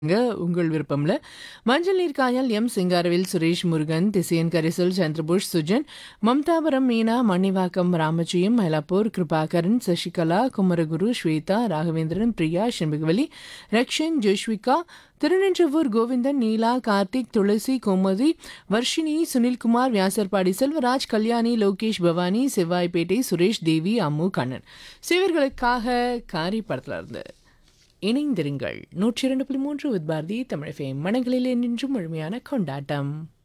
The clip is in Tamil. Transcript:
ங்க உங்கள் விருப்பம்ல மஞ்சள் நீர் காயல் எம் சிங்காரவேல் சுரேஷ் முருகன் திசையன் கரிசல் சந்திரபுஷ் சுஜன் மம்தாபுரம் மீனா மணிவாக்கம் ராமஜியம் மயிலாப்பூர் கிருபாகரன் சசிகலா குமரகுரு ஸ்வேதா ராகவேந்திரன் பிரியா செண்பகவலி ரக்ஷன் ஜோஷ்விகா திருநின்றவூர் கோவிந்தன் நீலா கார்த்திக் துளசி கோமதி வர்ஷினி சுனில்குமார் வியாசர்பாடி செல்வராஜ் கல்யாணி லோகேஷ் பவானி செவ்வாய்பேட்டை சுரேஷ் தேவி அம்மு கண்ணன் சிவர்களுக்காக காரி படத்துல இருந்து இணைந்திருங்கள் நூற்றி இரண்டு புள்ளி மூன்று வித் பாரதி தமிழ் ஃபேம் மனங்களில் என்றும் முழுமையான கொண்டாட்டம்